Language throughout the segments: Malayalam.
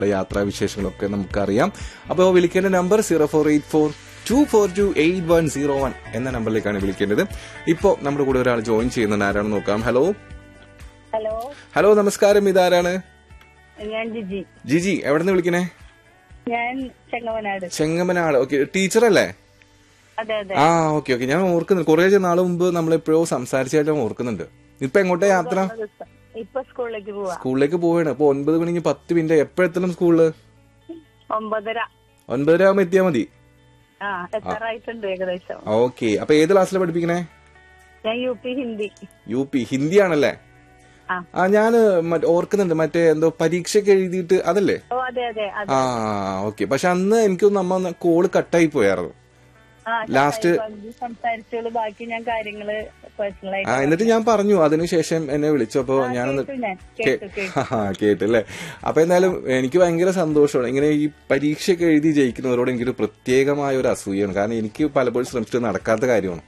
യാത്രാ വിശേഷങ്ങളൊക്കെ നമുക്കറിയാം അപ്പോൾ വിളിക്കേണ്ട number zero four eight four two four two eight one zero one എന്ന നമ്പറിലേക്കാണ് വിളിക്കേണ്ടത് ഇപ്പോൾ നമ്മുടെ കൂടെ ഒരാൾ ജോയിൻ ചെയ്യുന്നുണ്ട് ആരാണെന്ന് നോക്കാം ഹലോ ഹലോ ഹലോ നമസ്കാരം ഇതാരാണ് ഞാൻ ജിജി ജിജി എവിടെ നിന്ന് വിളിക്കണേ ഞാൻ ചെങ്ങവനാട് ചെങ്ങമനാട് ഓക്കെ ടീച്ചറല്ലേ അതെ അതെ ആ ഓക്കെ ഓക്കെ ഞാൻ ഓർക്കുന്നുണ്ട് കുറേ നാൾ മുമ്പ് നമ്മൾ എപ്പോഴോ സംസാരിച്ചായിട്ട് ഞാൻ ഓർക്കുന്നുണ്ട് ഇപ്പൊ എങ്ങോട്ടാ യാത്ര ഇപ്പൊ സ്കൂളിലേക്ക് പോവാ സ്കൂളിലേക്ക് പോവാണ് അപ്പൊ ഒൻപത് മണിക്ക് പത്ത് മിനിറ്റ് എപ്പോഴെത്തണം സ്കൂളില് ഒമ്പതര ഒൻപതര ആകുമ്പോ എത്തിയാ മതി ആ എത്താറായിട്ടുണ്ട് ഏകദേശം ഓക്കെ അപ്പൊ ഏത് ക്ലാസ്സിലാണ് പഠിപ്പിക്കണേ ഞാൻ U P Hindi U P Hindi ആണല്ലേ ആ. ആ ഞാൻ ഓർക്കുന്നുണ്ട് മറ്റേ എന്തോ പരീക്ഷയൊക്കെ എഴുതിയിട്ട് അതല്ലേ ഓ അതെ അതെ അതെ ആ ഓക്കെ പക്ഷെ അന്ന് എനിക്കൊന്ന് നമ്മ കോള് കട്ടായി പോയായിരുന്നു ആ ലാസ്റ്റ് സംസാരിച്ചോളൂ ബാക്കി ഞാൻ കാര്യങ്ങള് പേഴ്സണൽ ആ ആയിട്ട് എന്നിട്ട് ഞാൻ പറഞ്ഞു അതിനുശേഷം എന്നെ വിളിച്ചു അപ്പൊ ഞാനൊന്ന് കേട്ടു ഞാൻ കേട്ടു കേട്ടു ആ കേട്ടല്ലേ അപ്പൊ എന്തായാലും എനിക്ക് ഭയങ്കര സന്തോഷമാണ് ഇങ്ങനെ ഈ പരീക്ഷയൊക്കെ എഴുതി ജയിക്കുന്നവരോട് എനിക്കൊരു പ്രത്യേകമായ ഒരു അസൂയാണ് കാരണം എനിക്ക് പലപ്പോഴും ശ്രമിച്ചിട്ട് നടക്കാത്ത കാര്യമാണ്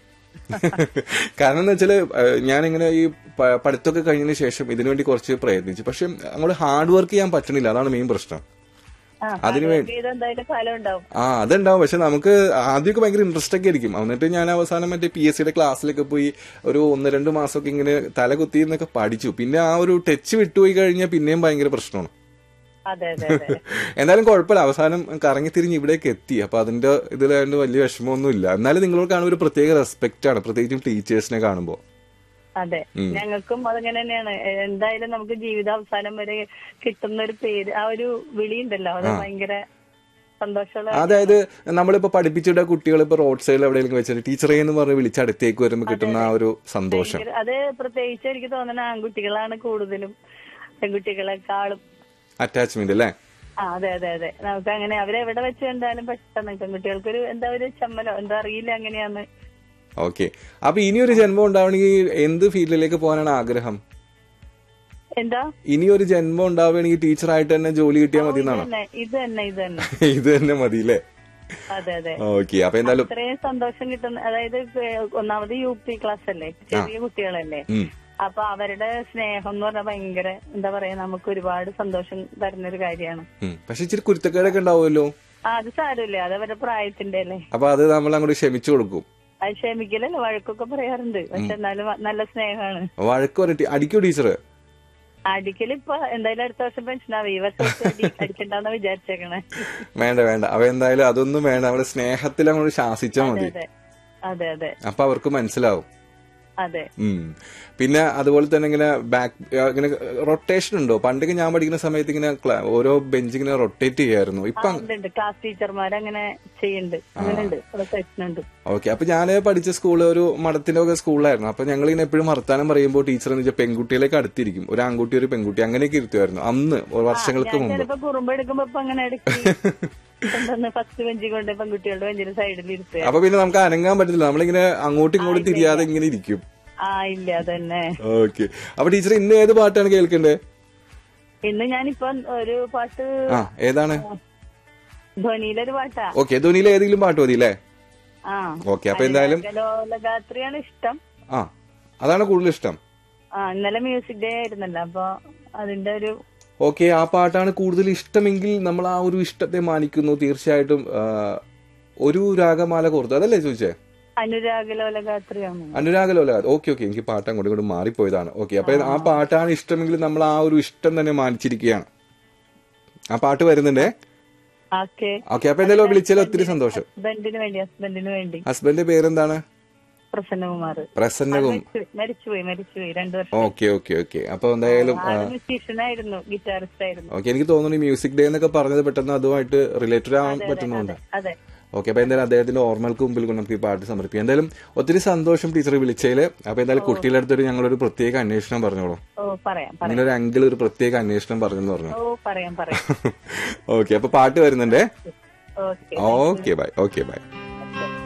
കാരണം എന്ന് വെച്ചാല് ഏഹ്, ഞാനിങ്ങനെ ഈ പ- പഠിത്തമൊക്കെ കഴിഞ്ഞതിന് ശേഷം ഇതിനുവേണ്ടി കുറച്ച് പ്രയത്നിച്ചു പക്ഷെ അങ്ങോട്ട് ഹാർഡ് വർക്ക് ചെയ്യാൻ പറ്റണില്ല അതാണ് മെയിൻ പ്രശ്നം ആ അതിന് അതൊക്കെ ഇത് എന്തായാലും ഫലം ഉണ്ടാവും ആ അതുണ്ടാവും പക്ഷെ നമുക്ക് ആദ്യമൊക്കെ ഭയങ്കര ഇൻട്രസ്റ്റ് ഒക്കെ ആയിരിക്കും എന്നിട്ട് ഞാൻ അവസാനം മറ്റേ പി എസ് സിയുടെ ക്ലാസ്സിലൊക്കെ പോയി ഒരു ഒന്ന് രണ്ട് മാസമൊക്കെ ഇങ്ങനെ തല കുത്തി എന്നൊക്കെ പഠിച്ചു പിന്നെ ആ ഒരു ടച്ച് വിട്ടുപോയി കഴിഞ്ഞാൽ പിന്നെയും ഭയങ്കര പ്രശ്നമാണ് അതെ അതെ അതെ എന്തായാലും കുഴപ്പമില്ല അവസാനം കറങ്ങി തിരിഞ്ഞ് ഇവിടേക്ക് എത്തി അപ്പൊ അതിന്റെ ഇതിലാണ്ട് വലിയ വിഷമമൊന്നും ഇല്ല എന്നാലും നിങ്ങളോട് കാണുമ്പോൾ ഒരു പ്രത്യേക റെസ്പെക്ട് ആണ് പ്രത്യേകിച്ചും ടീച്ചേഴ്സിനെ കാണുമ്പോൾ അതെ ഞങ്ങൾക്കും അതങ്ങനെ തന്നെയാണ് എ- എന്തായാലും നമുക്ക് ജീവിതാവസാനം വരെ കിട്ടുന്ന ഒരു പേര് ആ ഒരു വിളി ഉണ്ടല്ലോ അത് ഭയങ്കര സന്തോഷമുള്ള അതായത് നമ്മളിപ്പോ പഠിപ്പിച്ചിട്ട കുട്ടികൾ ഇപ്പൊ റോഡ് സൈഡിൽ എവിടെയെങ്കിലും വെച്ചിട്ട് ടീച്ചറെ എന്ന് പറഞ്ഞ് വിളിച്ച് അടുത്തേക്ക് വരുമ്പോൾ കിട്ടുന്ന ആ ഒരു സന്തോഷം ഭയങ്കര- അത് പ്രത്യേകിച്ച് എനിക്ക് തോന്നുന്ന ആൺകുട്ടികളാണ് കൂടുതലും പെൺകുട്ടികളെക്കാളും അറ്റാച്ച്മെന്റ് അല്ലേ ആ അതെ അതെ അതെ നമുക്ക് അങ്ങനെ അവരെവിടെ വെച്ച് കണ്ടാലും പെട്ടെന്ന് പെൺകുട്ടികൾക്കൊരു എന്താ ഒരു ചമ്മലോ എന്താ അറിയില്ല അങ്ങനെയാന്ന് ഓക്കെ അപ്പൊ ഇനിയൊരു ജന്മം ഉണ്ടാവണമെങ്കിൽ എന്ത് ഫീൽഡിലേക്ക് പോകാനാണ് ആഗ്രഹം എന്താ ഇനിയൊരു ജന്മം ഉണ്ടാവുകയാണെങ്കിൽ ടീച്ചറായിട്ട് തന്നെ ജോലി കിട്ടിയാൽ മതി ഇത് എന്നാണോ തന്നെ ഇത് തന്നെ ഇത് തന്നെ ഇത് തന്നെ മതി അല്ലേ അതെ അതെ ഓക്കെ അപ്പൊ എന്തായാലും ഇത്രയും സന്തോഷം കിട്ടുന്ന അതായത് ഒന്നാമത് യു പി ക്ലാസ് അല്ലേ ചെറിയ കുട്ടികളല്ലേ ഉം. അപ്പൊ അവരുടെ സ്നേഹം എന്ന് പറഞ്ഞാൽ ഭയങ്കര എന്താ പറയാ നമുക്ക് ഒരുപാട് സന്തോഷം തരുന്ന ഒരു കാര്യമാണ് ഉം. പക്ഷെ ഇച്ചിരി കുരുത്തക്കേടൊക്കെ ഉണ്ടാവുമല്ലോ ആ അത് സാരമില്ല അത് അവരുടെ പ്രായത്തിന്റെ അല്ലേ അപ്പൊ അത് നമ്മൾ അങ്ങോട്ട് ക്ഷമിച്ചു കൊടുക്കും അത് ക്ഷമിക്കലല്ല വഴക്കൊക്കെ പറയാറുണ്ട് പക്ഷെ എന്നാലും നല്ല സ്നേഹമാണ് വഴക്ക് പറഞ്ഞിട്ട് അടിക്കോ ടീച്ചർ അടിക്കൽ ഇപ്പൊ എന്തായാലും അടുത്ത വർഷം പെൻഷനാവും ഈ വർഷം അടി- അടിക്കണ്ടെന്ന് വിചാരിച്ചേക്കണേ വേണ്ട വേണ്ട അപ്പൊ എന്തായാലും അതൊന്നും വേണ്ട നമ്മുടെ സ്നേഹത്തിൽ അങ്ങോട്ട് ശാസിച്ചാൽ മതി അതെ അതെ അതെ അപ്പൊ അവർക്ക് മനസ്സിലാവും അതെ ഉം. പിന്നെ അതുപോലെ തന്നെ ഇങ്ങനെ ബാക്ക് ഇങ്ങനെ റൊട്ടേഷൻ ഉണ്ടോ പണ്ടൊക്കെ ഞാൻ പഠിക്കുന്ന സമയത്ത് ഇങ്ങനെ ക്ല- ഓരോ ബെഞ്ച് ഇങ്ങനെ റൊട്ടേറ്റ് ചെയ്യായിരുന്നു ഇപ്പൊ ആ, ഉണ്ട്, ഉണ്ട് ക്ലാസ് ടീച്ചർമാർ അങ്ങനെ ചെയ്യുന്നുണ്ട് അങ്ങനെ ഉണ്ട് സെക്ഷൻ ഉണ്ട് ഓക്കെ അപ്പൊ ഞാൻ പഠിച്ച സ്കൂൾ ഒരു മഠത്തിന്റെ ഒക്കെ സ്കൂളിലായിരുന്നു അപ്പൊ ഞങ്ങൾ ഇങ്ങനെ എപ്പോഴും വർത്താനം പറയുമ്പോൾ ടീച്ചർ എന്ന് വെച്ചാൽ പെൺകുട്ടികളേക്ക് അടുത്തിരിക്കും ഒരു ആൺകുട്ടി ഒരു പെൺകുട്ടി അങ്ങനെയൊക്കെ ഇരുത്തുമായിരുന്നു അന്ന് വർഷങ്ങൾക്ക് ഞാൻ മുമ്പ് ചിലപ്പോ കുറുമ്പ് എടുക്കുമ്പോ ഇപ്പൊ അങ്ങനെ ഇടയ്ക്ക് എന്തെന്ന് ഫസ്റ്റ് ബെഞ്ചിൽ കൊണ്ട് പെൺകുട്ടികളുടെ ബെഞ്ചിന് സൈഡിൽ ഇരുത്തുക അപ്പൊ പിന്നെ നമുക്ക് അനങ്ങാൻ പറ്റില്ല നമ്മളിങ്ങനെ അങ്ങോട്ടും ഇങ്ങോട്ടും തിരിയാതെ ഇങ്ങനെ ഇരിക്കും ആ ഇല്ല അതന്നെ ഓക്കെ അപ്പൊ ടീച്ചർ ഇന്ന് ഏത് പാട്ടാണ് കേൾക്കേണ്ടത് ഇന്ന് ഞാനിപ്പൊ ഒരു പാട്ട് ആ ഏതാണ് ധ്വനിയിലൊരു പാട്ടാ ഓക്കെ ധോനിയിലെ ഏതെങ്കിലും പാട്ട് മതി അല്ലേ ആ ഓക്കെ അപ്പൊ എന്തായാലും ലോലഗാത്രിയാണ് ഇഷ്ടം ആ അതാണ് കൂടുതൽ ഇഷ്ടം ആ ഇന്നലെ മ്യൂസിക് ഡേ ആയിരുന്നല്ലോ അപ്പൊ അതിന്റെ ഒരു ഓക്കെ ആ പാട്ടാണ് കൂടുതൽ ഇഷ്ടമെങ്കിൽ നമ്മൾ ആ ഒരു ഇഷ്ടത്തെ മാനിക്കുന്നു തീർച്ചയായിട്ടും ആ, ഒരു രാഗമാല കോർത്തു അതല്ലേ ചോദിച്ചേ അനുരാഗ ലോലഗാത്രിയാണ് അനുരാഗലോല ഓക്കെ ഓക്കെ എനിക്ക് പാട്ട് അങ്ങോട്ടും ഇങ്ങോട്ടും മാറിപ്പോയതാണ് ഓക്കെ അപ്പൊ ആ പാട്ടാണ് ഇഷ്ടമെങ്കിൽ നമ്മൾ ആ ഒരു ഇഷ്ടം തന്നെ മാനിച്ചിരിക്കുകയാണ് ആ പാട്ട് വരുന്നുണ്ടേ ഓക്കെ ഓക്കെ അപ്പൊ എന്തായാലും വിളിച്ചാൽ ഒത്തിരി സന്തോഷം ഹസ്ബൻഡിന് വേണ്ടി ഹസ്ബൻഡിന് വേണ്ടി ഹസ്ബൻഡിന്റെ പേരെന്താണ് പ്രസന്നകുമാർ പ്രസന്നകും മരിച്ചുപോയി മരിച്ചുപോയി രണ്ടു വർഷം ഓക്കെ ഓക്കെ ഓക്കെ അപ്പൊ എന്തായാലും ആള് മ്യൂസീഷ്യനായിരുന്നു ഗിറ്റാറിസ്റ്റ് ആയിരുന്നു ഓക്കെ എനിക്ക് തോന്നുന്നു ഈ മ്യൂസിക് ഡേ എന്നൊക്കെ പറഞ്ഞത് പെട്ടെന്ന് അതുമായിട്ട് റിലേറ്റഡ് ആവാൻ പറ്റുന്നുണ്ട് അതെ ഓക്കെ അപ്പൊ എന്തായാലും അദ്ദേഹത്തിന്റെ ഓർമ്മകൾക്ക് മുമ്പിൽ കൊണ്ട് നമുക്ക് ഈ പാട്ട് സമർപ്പിക്കാം എന്തായാലും ഒത്തിരി സന്തോഷം ടീച്ചർ വിളിച്ചതില് അപ്പൊ എന്തായാലും കുട്ടികളുടെ അടുത്തൊരു ഞങ്ങളൊരു പ്രത്യേക അന്വേഷണം പറഞ്ഞോളൂ ഓ പറയാം പറയാം നിങ്ങളൊരു അങ്കിൾ ഒരു പ്രത്യേക അന്വേഷണം പറഞ്ഞെന്ന് പറഞ്ഞു ഓ പറയാം പറയാം ഓക്കെ അപ്പൊ പാട്ട് വരുന്നുണ്ടേ okay okay bye okay by